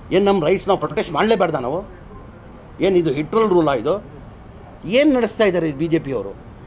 ಏನು ನಮ್ಮ ರೈಟ್ಸ್ ನಾವು ಪ್ರೊಟೆಸ್ಟ್ ಮಾಡಲೇಬೇಡ್ದ ನಾವು ಏನು ಇದು ಹಿಟ್ರೋಲ್ ರೂಲಾ ಇದು ಏನು ನಡೆಸ್ತಾ ಇದ್ದಾರೆ ಬಿ ಜೆ ಪಿಯವರು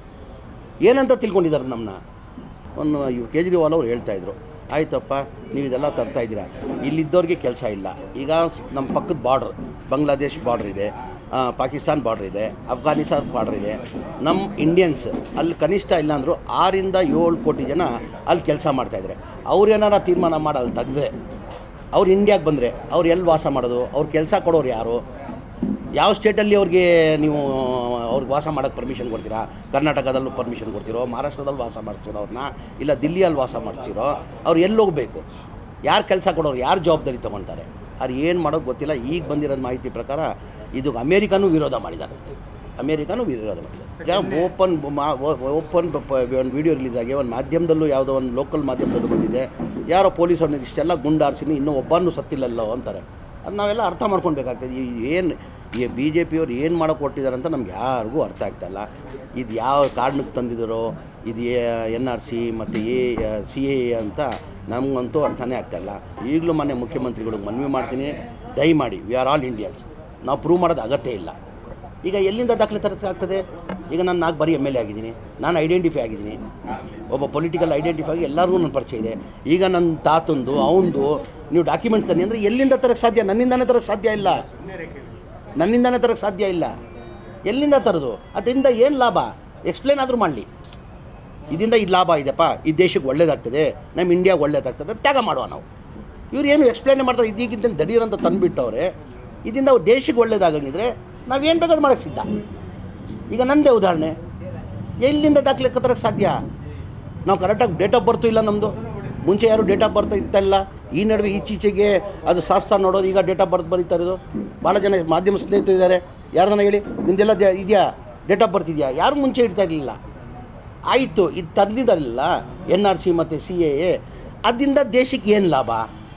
ಏನಂತ ತಿಳ್ಕೊಂಡಿದ್ದಾರೆ ನಮ್ಮನ್ನ ಒಂದು ಇವ್ರು ಕೇಜ್ರಿವಾಲ್ ಅವ್ರು ಹೇಳ್ತಾಯಿದ್ರು ಆಯ್ತಪ್ಪ ನೀವು ಇದೆಲ್ಲ ತರ್ತಾ ಇದ್ದೀರಾ ಇಲ್ಲಿದ್ದವ್ರಿಗೆ ಕೆಲಸ ಇಲ್ಲ ಈಗ ನಮ್ಮ ಪಕ್ಕದ ಬಾರ್ಡ್ರ್ ಬಾಂಗ್ಲಾದೇಶ್ ಬಾರ್ಡ್ರ್ ಇದೆ ಆ, ಪಾಕಿಸ್ತಾನ್ ಬಾರ್ಡ್ರ್ ಇದೆ ಅಫ್ಘಾನಿಸ್ತಾನ್ ಬಾರ್ಡ್ರ್ ಇದೆ ನಮ್ಮ ಇಂಡಿಯನ್ಸ್ ಅಲ್ಲಿ ಕನಿಷ್ಠ ಇಲ್ಲ ಅಂದರೂ ಆರಿಂದ ಏಳು ಕೋಟಿ ಜನ ಅಲ್ಲಿ ಕೆಲಸ ಮಾಡ್ತಾಯಿದ್ದಾರೆ ಅವ್ರು ಏನಾರ ತೀರ್ಮಾನ ಮಾಡಿ ಅಲ್ಲಿ ತೆಗೆದ್ರೆ ಅವ್ರು ಇಂಡಿಯಾಗೆ ಬಂದರೆ ಅವ್ರು ಎಲ್ಲಿ ವಾಸ ಮಾಡೋದು ಅವ್ರು ಕೆಲಸ ಕೊಡೋರು ಯಾರು ಯಾವ ಸ್ಟೇಟಲ್ಲಿ ಅವ್ರಿಗೆ ನೀವು ಅವ್ರಿಗೆ ವಾಸ ಮಾಡೋಕ್ಕೆ ಪರ್ಮಿಷನ್ ಕೊಡ್ತೀರಾ ಕರ್ನಾಟಕದಲ್ಲೂ ಪರ್ಮಿಷನ್ ಕೊಡ್ತೀರೋ ಮಹಾರಾಷ್ಟ್ರದಲ್ಲಿ ವಾಸ ಮಾಡ್ತೀರೋ ಅವ್ರನ್ನ ಇಲ್ಲ ದಿಲ್ಲಿಯಲ್ಲಿ ವಾಸ ಮಾಡ್ತೀರೋ ಅವ್ರು ಎಲ್ಲಿ ಹೋಗಬೇಕು ಯಾರು ಕೆಲಸ ಕೊಡೋರು ಯಾರು ಜವಾಬ್ದಾರಿ ತೊಗೊಳ್ತಾರೆ ಅವ್ರು ಏನು ಮಾಡೋಕ್ಕೆ ಗೊತ್ತಿಲ್ಲ ಈಗ ಬಂದಿರೋದು ಮಾಹಿತಿ ಪ್ರಕಾರ ಇದು ಅಮೇರಿಕಾನೂ ವಿರೋಧ ಮಾಡಿದ್ದಾರೆ ಅಮೇರಿಕಾನೂ ವಿರೋಧ ಮಾಡಿದ್ದಾರೆ ಈಗ ಓಪನ್ ಓಪನ್ ಒಂದು ವಿಡಿಯೋ ರಿಲೀಸ್ ಆಗಿ ಒಂದು ಮಾಧ್ಯಮದಲ್ಲೂ ಯಾವುದೋ ಒಂದು ಲೋಕಲ್ ಮಾಧ್ಯಮದಲ್ಲೂ ಬಂದಿದೆ ಯಾರೋ ಪೊಲೀಸ್ ಅವ್ರನ್ನ ಇಷ್ಟೆಲ್ಲ ಗುಂಡಾರಿಸಿನಿ ಇನ್ನೂ ಒಬ್ಬನೂ ಸತ್ತಿಲ್ಲಲ್ಲೋ ಅಂತಾರೆ ಅದು ನಾವೆಲ್ಲ ಅರ್ಥ ಮಾಡ್ಕೊಳ್ಬೇಕಾಗ್ತದೆ ಏನು ಈ ಬಿ ಜೆ ಪಿಯವ್ರು ಏನು ಮಾಡೋಕೆ ಕೊಟ್ಟಿದ್ದಾರೆ ಅಂತ ನಮ್ಗೆ ಯಾರಿಗೂ ಅರ್ಥ ಆಗ್ತಾಯಿಲ್ಲ ಇದು ಯಾವ ಕಾರಣಕ್ಕೆ ತಂದಿದ್ದಾರೋ ಇದು ಎನ್ ಆರ್ ಸಿ ಮತ್ತು ಎ ಸಿ ಎ ಅಂತ ನಮಗಂತೂ ಅರ್ಥನೇ ಆಗ್ತಾಯಿಲ್ಲ ಈಗಲೂ ಮೊನ್ನೆ ಮುಖ್ಯಮಂತ್ರಿಗಳಿಗೆ ಮನವಿ ಮಾಡ್ತೀನಿ ದಯಮಾಡಿ ವಿ ಆರ್ ಆಲ್ ಇಂಡಿಯನ್ಸ್ ನಾವು ಪ್ರೂವ್ ಮಾಡೋದು ಅಗತ್ಯ ಇಲ್ಲ ಈಗ ಎಲ್ಲಿಂದ ದಾಖಲೆ ತರಬೇಕಾಗ್ತದೆ ಈಗ ನಾನು ನಾಲ್ಕು ಬಾರಿ ಎಮ್ ಎಲ್ ಎ ಆಗಿದ್ದೀನಿ ನಾನು ಐಡೆಂಟಿಫೈ ಆಗಿದ್ದೀನಿ ಒಬ್ಬ ಪೊಲಿಟಿಕಲ್ ಐಡೆಂಟಿಫೈ ಆಗಿ ಎಲ್ಲರಿಗೂ ನನ್ನ ಪರಿಚಯ ಇದೆ ಈಗ ನನ್ನ ತಾತಂದು ಅವಂದು ನೀವು ಡಾಕ್ಯುಮೆಂಟ್ಸ್ ತನ್ನಿ ಅಂದರೆ ಎಲ್ಲಿಂದ ತರಕ್ಕೆ ಸಾಧ್ಯ ನನ್ನಿಂದನೇ ತರಕ್ಕೆ ಸಾಧ್ಯ ಇಲ್ಲ ನನ್ನಿಂದನೇ ತರಕ್ಕೆ ಸಾಧ್ಯ ಇಲ್ಲ ಎಲ್ಲಿಂದ ತರೋದು ಅದರಿಂದ ಏನು ಲಾಭ ಎಕ್ಸ್ಪ್ಲೇನ್ ಆದರೂ ಮಾಡಲಿ ಇದರಿಂದ ಇದು ಲಾಭ ಇದೆಪ್ಪ ಈ ದೇಶಕ್ಕೆ ಒಳ್ಳೇದಾಗ್ತದೆ ನಮ್ಮ ಇಂಡಿಯಾಗೆ ಒಳ್ಳೇದಾಗ್ತದೆ ತ್ಯಾಗ ಮಾಡುವ ನಾವು ಇವ್ರು ಏನು ಎಕ್ಸ್ಪ್ಲೇನ್ ಮಾಡ್ತಾರೆ ಇದೀಗಿದ್ದಂಗೆ ದಡೀರಂತ ತಂದುಬಿಟ್ಟವ್ರೆ ಇದರಿಂದ ಅವ್ರ ದೇಶಕ್ಕೆ ಒಳ್ಳೇದಾಗಂಗಿದ್ರೆ ನಾವೇನು ಬೇಕಾದ್ರೂ ಮಾಡೋಕ್ಕೆ ಸಿದ್ಧ ಈಗ ನಂದೇ ಉದಾಹರಣೆ ಎಲ್ಲಿಂದ ದಾಖಲೆ ತರಕ್ಕೆ ಸಾಧ್ಯ ನಾವು ಕರೆಕ್ಟಾಗಿ ಡೇಟ್ ಆಫ್ ಬರ್ತು ಇಲ್ಲ ನಮ್ಮದು ಮುಂಚೆ ಯಾರು ಡೇಟ್ ಆಫ್ ಬರ್ತ್ ಇತ್ತಲ್ಲ ಈ ನಡುವೆ ಈಚೀಚೆಗೆ ಅದು ಶಾಸ್ತ್ರ ನೋಡೋದು ಈಗ ಡೇಟ್ ಆಫ್ ಬರ್ತ್ ಬರೀತಾ ಇರೋದು ಭಾಳ ಜನ ಮಾಧ್ಯಮ ಸ್ನೇಹಿತರಿದ್ದಾರೆ ಯಾರನ್ನ ಹೇಳಿ ನಿಮ್ದೆಲ್ಲ ದ- ಇದೆಯಾ ಡೇಟ್ ಆಫ್ ಬರ್ತ್ ಇದೆಯಾ ಯಾರು ಮುಂಚೆ ಇಡ್ತಾ ಇರಲಿಲ್ಲ ಆಯಿತು ಇದು ತಂದಿದ್ದಾರಲ್ಲ ಎನ್ ಆರ್ ಸಿ ಮತ್ತು ಸಿ ಎ ಎ ಅದರಿಂದ ದೇಶಕ್ಕೆ ಏನು ಲಾಭ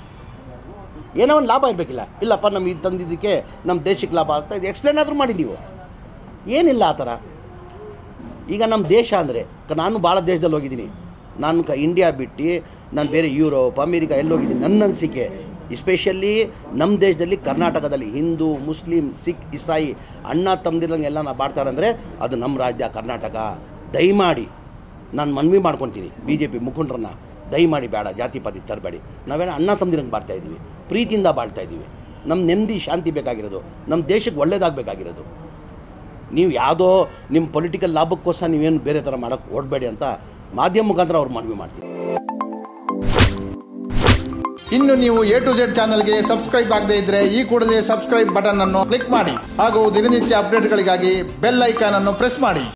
ಏನೋ ಒಂದು ಲಾಭ ಇರಬೇಕಿಲ್ಲ ಇಲ್ಲಪ್ಪ ನಮ್ಗೆ ಇದು ತಂದಿದ್ದಕ್ಕೆ ನಮ್ಮ ದೇಶಕ್ಕೆ ಲಾಭ ಆಗ್ತಾ ಇದೆ ಎಕ್ಸ್ಪ್ಲೇನ್ ಆದರೂ ಮಾಡಿ ನೀವು ಏನಿಲ್ಲ ಆ ಥರ ಈಗ ನಮ್ಮ ದೇಶ ಅಂದರೆ ನಾನು ಭಾಳ ದೇಶದಲ್ಲಿ ಹೋಗಿದ್ದೀನಿ ನಾನು ಕ ಇಂಡಿಯಾ ಬಿಟ್ಟು ನಾನು ಬೇರೆ ಯುರೋಪ್ ಅಮೇರಿಕಾ ಎಲ್ಲಿ ಹೋಗಿದ್ದೀನಿ ನನ್ನ ಅನಿಸಿಕೆ ಎಸ್ಪೆಷಲಿ ನಮ್ಮ ದೇಶದಲ್ಲಿ ಕರ್ನಾಟಕದಲ್ಲಿ ಹಿಂದೂ ಮುಸ್ಲಿಂ ಸಿಖ್ ಇಸಾಯಿ ಅಣ್ಣ ತಮ್ಮದಿರಂಗೆ ಎಲ್ಲ ನಾವು ಬಾಡ್ತಾರೆ ಅಂದರೆ ಅದು ನಮ್ಮ ರಾಜ್ಯ ಕರ್ನಾಟಕ ದಯಮಾಡಿ ನಾನು ಮನವಿ ಮಾಡ್ಕೊತೀನಿ ಬಿ ಜೆ ಪಿ ಮುಖಂಡರನ್ನ ದಯಮಾಡಿ ಬೇಡ ಜಾತಿ ಪಾತಿ ತರಬೇಡಿ ನಾವೆಲ್ಲ ಅಣ್ಣ ತಮ್ಮದಿರಂಗೆ ಬಾಳ್ತಾ ಇದ್ದೀವಿ ಪ್ರೀತಿಯಿಂದ ಬಾಳ್ತಾ ಇದ್ದೀವಿ ನಮ್ಮ ನೆಮ್ಮದಿ ಶಾಂತಿ ಬೇಕಾಗಿರೋದು ನಮ್ಮ ದೇಶಕ್ಕೆ ಒಳ್ಳೇದಾಗಬೇಕಾಗಿರೋದು ನೀವು ಯಾವುದೋ ನಿಮ್ಮ ಪೊಲಿಟಿಕಲ್ ಲಾಭಕ್ಕೋಸ್ಕರ ನೀವೇನು ಬೇರೆ ಥರ ಮಾಡೋಕ್ಕೆ ಓಡಬೇಡಿ ಅಂತ ಮಾಧ್ಯಮ ಮುಖಾಂತರ ಅವ್ರು ಮನವಿ ಮಾಡ್ತೀವಿ ಇನ್ನು ನೀವು ಎ ಟು ಜೆಡ್ ಚಾನಲ್ಗೆ ಸಬ್ಸ್ಕ್ರೈಬ್ ಆಗದೇ ಇದ್ರೆ ಈ ಕೂಡಲೇ ಸಬ್ಸ್ಕ್ರೈಬ್ ಬಟನ್ ಅನ್ನು ಕ್ಲಿಕ್ ಮಾಡಿ ಹಾಗೂ ದಿನನಿತ್ಯ ಅಪ್ಡೇಟ್ಗಳಿಗಾಗಿ ಬೆಲ್ ಐಕಾನ್ ಅನ್ನು ಪ್ರೆಸ್ ಮಾಡಿ